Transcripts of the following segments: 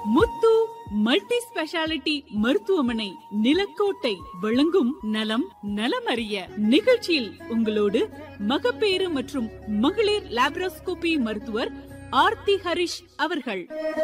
முத்து multi speciality மருத்துவமனை நிலக்கோட்டை வழங்கும் நலம் நலமறிய நிகழ்ச்சியில் உங்களோடு மகப்பேறு மற்றும் மகளிர் லாப்ரோஸ்கோபி மருத்துவர் ஆர்த்தி ஹரிஷ் அவர்கள்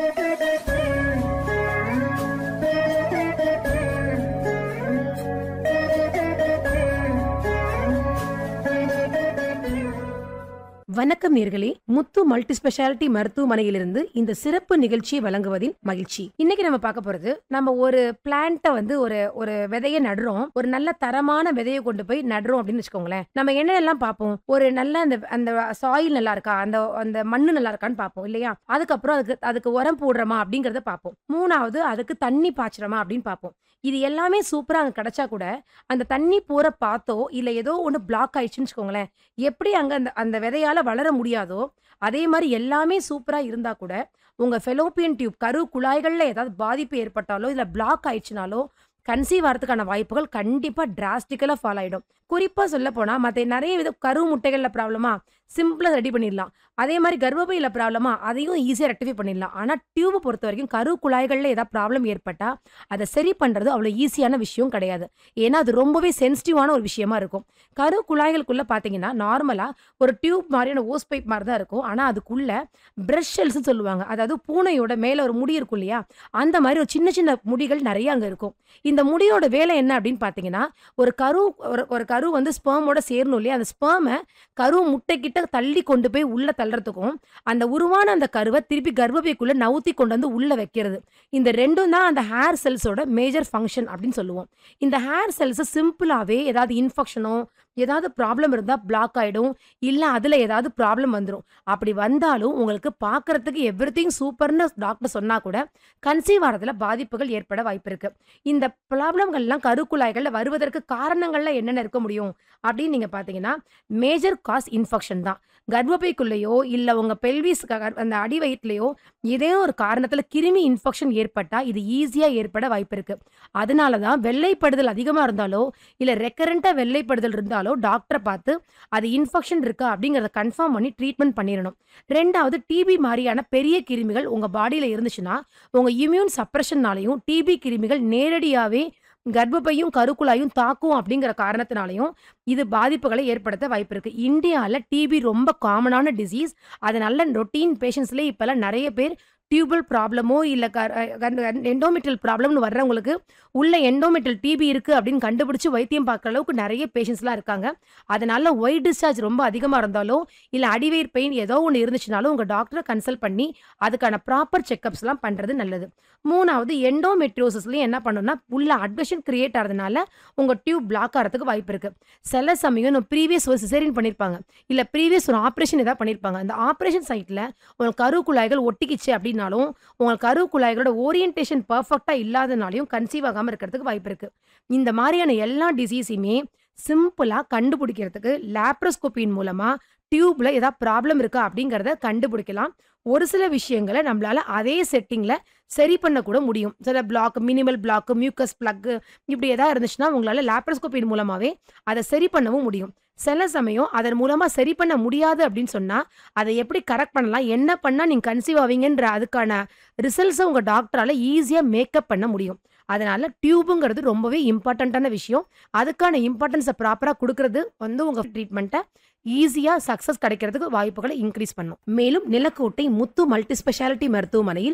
வணக்கம் நேர்களே முத்து மல்டி ஸ்பெஷாலிட்டி மருத்துவமனையிலிருந்து இந்த சிறப்பு நிகழ்ச்சியை வழங்குவதின் மகிழ்ச்சி இன்னைக்கு நம்ம பார்க்க போறது நம்ம ஒரு பிளான்ட்டை வந்து ஒரு ஒரு விதையை நடுறோம் ஒரு நல்ல தரமான விதையை கொண்டு போய் நடுறோம் அப்படின்னு வச்சுக்கோங்களேன் நம்ம என்னெல்லாம் பார்ப்போம் ஒரு நல்ல அந்த அந்த சாயில் நல்லா இருக்கா அந்த அந்த மண்ணு நல்லா இருக்கான்னு பார்ப்போம் இல்லையா அதுக்கப்புறம் அதுக்கு அதுக்கு உரம் போடுறோமா அப்படிங்கறத பார்ப்போம் மூணாவது அதுக்கு தண்ணி பாய்ச்சுறோமா அப்படின்னு பார்ப்போம் இது எல்லாமே சூப்பரா அங்க கிடைச்சா கூட அந்த தண்ணி போற பார்த்தோ இல்ல ஏதோ ஒண்ணு பிளாக் ஆயிடுச்சுன்னு வச்சுக்கோங்களேன் எப்படி அங்க அந்த அந்த விதையால வளர முடியாதோ அதே மாதிரி எல்லாமே சூப்பரா இருந்தா கூட உங்க ஃபெலோப்பியன் டியூப் கரு குழாய்கள்ல ஏதாவது பாதிப்பு ஏற்பட்டாலோ இல்ல பிளாக் ஆயிடுச்சுனாலோ கன்சீவ் ஆகிறதுக்கான வாய்ப்புகள் கண்டிப்பா டிராஸ்டிக்கலா ஃபால் ஆயிடும் குறிப்பா சொல்ல போனா மத்த நிறைய வித கரு முட்டைகள்ல ப்ராப்ளமா சிம்பிளா ரெடி பண்ணிடலாம் அதே மாதிரி கர்ப்பப்பையில ப்ராப்ளமா அதையும் ஈஸியா ரெக்டிஃபை பண்ணிடலாம் ஆனா டியூபை பொறுத்த வரைக்கும் கரு குழாய்கள்ல ஏதாவது ப்ராப்ளம் ஏற்பட்டா அதை சரி பண்றது அவ்வளவு ஈஸியான விஷயம் கிடையாது ஏன்னா அது ரொம்பவே சென்சிட்டிவான ஒரு விஷயமா இருக்கும் கரு குழாய்களுக்குள்ள பாத்தீங்கன்னா நார்மலா ஒரு டியூப் மாதிரியான ஓஸ் பைப் மாதிரி தான் இருக்கும் ஆனா அதுக்குள்ள பிரஷ் ஷெல்ஸ் சொல்லுவாங்க அதாவது பூனையோட மேல ஒரு முடி இருக்கும் இல்லையா அந்த மாதிரி ஒரு சின்ன சின்ன முடிகள் நிறைய அங்க இருக்கும் இந்த முடியோட வேலை என்ன அப்படின்னு பாத்தீங்கன்னா ஒரு கரு ஒரு- ஒரு கரு வந்து ஸ்பேமோட சேரணும் இல்லையா அந்த ஸ்பேமை கரு முட்டை கிட்ட தள்ளி கொண்டு போய் உள்ள தள்ளுறதுக்கும் அந்த உருவான அந்த கருவை திருப்பி கர்ப்பப்பைக்குள்ள நவுத்தி கொண்டு வந்து உள்ள வைக்கிறது இந்த ரெண்டும் தான் அந்த ஹேர் செல்ஸோட மேஜர் ஃபங்க்ஷன் அப்படின்னு சொல்லுவோம் இந்த ஹேர் செல்ஸ் சிம்பிளாவே ஏதாவது இன்ஃபெக்ஷனோ ஏதாவது ப்ராப்ளம் இருந்தால் பிளாக் ஆகிடும் இல்லை அதில் ஏதாவது ப்ராப்ளம் வந்துடும் அப்படி வந்தாலும் உங்களுக்கு பார்க்கறதுக்கு எவ்ரி திங் சூப்பர்னு டாக்டர் சொன்னால் கூட கன்சீவ் ஆகிறதுல பாதிப்புகள் ஏற்பட வாய்ப்பு இருக்கு இந்த ப்ராப்ளங்கள்லாம் கருக்குழாய்களில் வருவதற்கு காரணங்கள்ல என்னென்ன இருக்க முடியும் அப்படின்னு நீங்கள் பார்த்தீங்கன்னா மேஜர் காஸ் இன்ஃபெக்ஷன் தான் கர்ப்பப்பைக்குள்ளேயோ இல்லை உங்கள் பெல்விஸ் அந்த அடி வயிற்றுலையோ ஏதோ ஒரு காரணத்தில் கிருமி இன்ஃபெக்ஷன் ஏற்பட்டால் இது ஈஸியாக ஏற்பட வாய்ப்பு இருக்கு அதனால தான் வெள்ளைப்படுதல் அதிகமாக இருந்தாலோ இல்லை ரெக்கரண்ட்டாக வெள்ளைப்படுதல் இருந்தாலோ டாக்டரை பார்த்து அது இன்ஃபெக்ஷன் இருக்கா அப்படிங்கிறத கன்ஃபார்ம் பண்ணி ட்ரீட்மெண்ட் பண்ணிடணும் ரெண்டாவது டிபி மாதிரியான பெரிய கிருமிகள் உங்கள் பாடியில் இருந்துச்சுன்னா உங்கள் இம்யூன் சப்ரஷன்னாலையும் டிபி கிருமிகள் நேரடியாகவே கர்ப்பப்பையும் கருக்குழாயும் தாக்கும் அப்படிங்கிற காரணத்தினாலையும் இது பாதிப்புகளை ஏற்படுத்த வாய்ப்பு இருக்கு இந்தியாவில் டிபி ரொம்ப காமனான டிசீஸ் அதனால ரொட்டீன் பேஷண்ட்ஸ்லேயே இப்போல்லாம் நிறைய பேர் டியூபல் ப்ராப்ளமோ இல்லை எண்டோமெட்ரியல் ப்ராப்ளம்னு வர்றவங்களுக்கு உள்ள எண்டோமெட்ரியல் டிபி இருக்கு அப்படின்னு கண்டுபிடிச்சு வைத்தியம் பார்க்குற அளவுக்கு நிறைய பேஷண்ட்ஸ்லாம் இருக்காங்க அதனால ஒயிட் டிஸ்சார்ஜ் ரொம்ப அதிகமாக இருந்தாலோ இல்லை அடிவயிர் பெயின் ஏதோ ஒன்று இருந்துச்சுனாலும் உங்கள் டாக்டரை கன்சல்ட் பண்ணி அதுக்கான ப்ராப்பர் செக்கப்ஸ்லாம் பண்ணுறது நல்லது மூணாவது எண்டோமெட்ரியோசிஸ்லையும் என்ன பண்ணணும்னா உள்ள அட்மிஷன் கிரியேட் ஆகிறதுனால உங்கள் டியூப் பிளாக் ஆகிறதுக்கு வாய்ப்பு இருக்கு சில சமயம் ப்ரீவியஸ் ஒரு சிசேரியன் பண்ணியிருப்பாங்க இல்லை ப்ரீவியஸ் ஒரு ஆப்ரேஷன் ஏதாவது பண்ணியிருப்பாங்க அந்த ஆப்ரேஷன் சைட்டில் உங்களுக்கு கரு குழாய்கள் ஒட்டிக்கிச்சு அப்படின்னாலும் உங்கள் கரு குழாய்களோட ஓரியன்டேஷன் பர்ஃபெக்டாக இல்லாதனாலையும் கன்சீவ் ஆகாமல் இருக்கிறதுக்கு வாய்ப்பு இருக்கு இந்த மாதிரியான எல்லா டிசீஸையுமே சிம்பிளாக கண்டுபிடிக்கிறதுக்கு லேப்ரோஸ்கோப்பியின் மூலமாக டியூப்ல ஏதாவது ப்ராப்ளம் இருக்கா அப்படிங்கிறத கண்டுபிடிக்கலாம் ஒரு சில விஷயங்களை நம்மளால அதே செட்டிங்ல சரி பண்ண கூட முடியும் சில black minimal black mucus plug இப்படி ஏதாவது இருந்துச்சுன்னா உங்களால லேப்ரோஸ்கோப்பின் மூலமாவே அதை சரி பண்ணவும் முடியும் சில சமயம் அதன் மூலமா சரி பண்ண முடியாது அப்படின்னு சொன்னா அதை எப்படி கரெக்ட் பண்ணலாம் என்ன பண்ணா நீங்க கன்சீவ் ஆவீங்கன்ற அதுக்கான ரிசல்ட்ஸை உங்க டாக்டரால ஈஸியா மேக்கப் பண்ண முடியும் அதனால டியூபுங்கிறது ரொம்பவே இம்பார்ட்டண்ட்டான விஷயம் அதுக்கான இம்பார்ட்டன்ஸை ப்ராப்பராக கொடுக்கறது வந்து உங்க ட்ரீட்மெண்ட்டை ஈஸியாக சக்ஸஸ் கிடைக்கிறதுக்கு வாய்ப்புகளை இன்க்ரீஸ் பண்ணும் மேலும் நிலக்கோட்டை முத்து மல்டி ஸ்பெஷாலிட்டி மருத்துவமனையில்